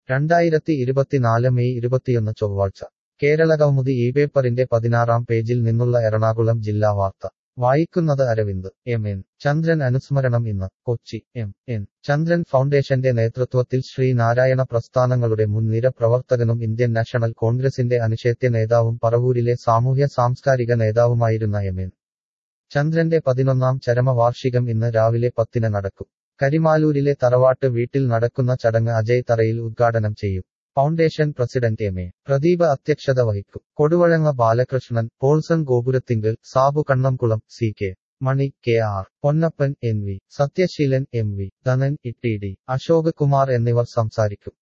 രണ്ടായിരത്തി ഇരുപത്തിനാല് മെയ് ഇരുപത്തിയൊന്ന് ചൊവ്വാഴ്ച കേരളകൗമുദി ഈ പേപ്പറിന്റെ പതിനാറാം പേജിൽ നിന്നുള്ള എറണാകുളം ജില്ലാ വാർത്ത വായിക്കുന്നത് അരവിന്ദ് എം എൻ ചന്ദ്രൻ അനുസ്മരണം ഇന്ന് കൊച്ചി എം എൻ ചന്ദ്രൻ ഫൗണ്ടേഷന്റെ നേതൃത്വത്തിൽ ശ്രീനാരായണ പ്രസ്ഥാനങ്ങളുടെ മുൻനിര പ്രവർത്തകനും ഇന്ത്യൻ നാഷണൽ കോൺഗ്രസിന്റെ അനിഷേധ്യ നേതാവും പറവൂരിലെ സാമൂഹ്യ സാംസ്കാരിക നേതാവുമായിരുന്ന എം എൻ ചന്ദ്രന്റെ പതിനൊന്നാം ചരമവാർഷികം ഇന്ന് രാവിലെ പത്തിന് നടക്കും കരിമാലൂരിലെ തറവാട്ട് വീട്ടിൽ നടക്കുന്ന ചടങ്ങ് അജയ് തറയിൽ ഉദ്ഘാടനം ചെയ്യും foundation president M A Pradeep അധ്യക്ഷത വഹിക്കും Koduvazhanga Balakrishnan Paulson Gopurathinkal Sabu Kannamkulam C K Mani K R Ponnappan N V Sathyaseelan M V Dhanan E T D Ashok Kumar എന്നിവർ സംസാരിക്കും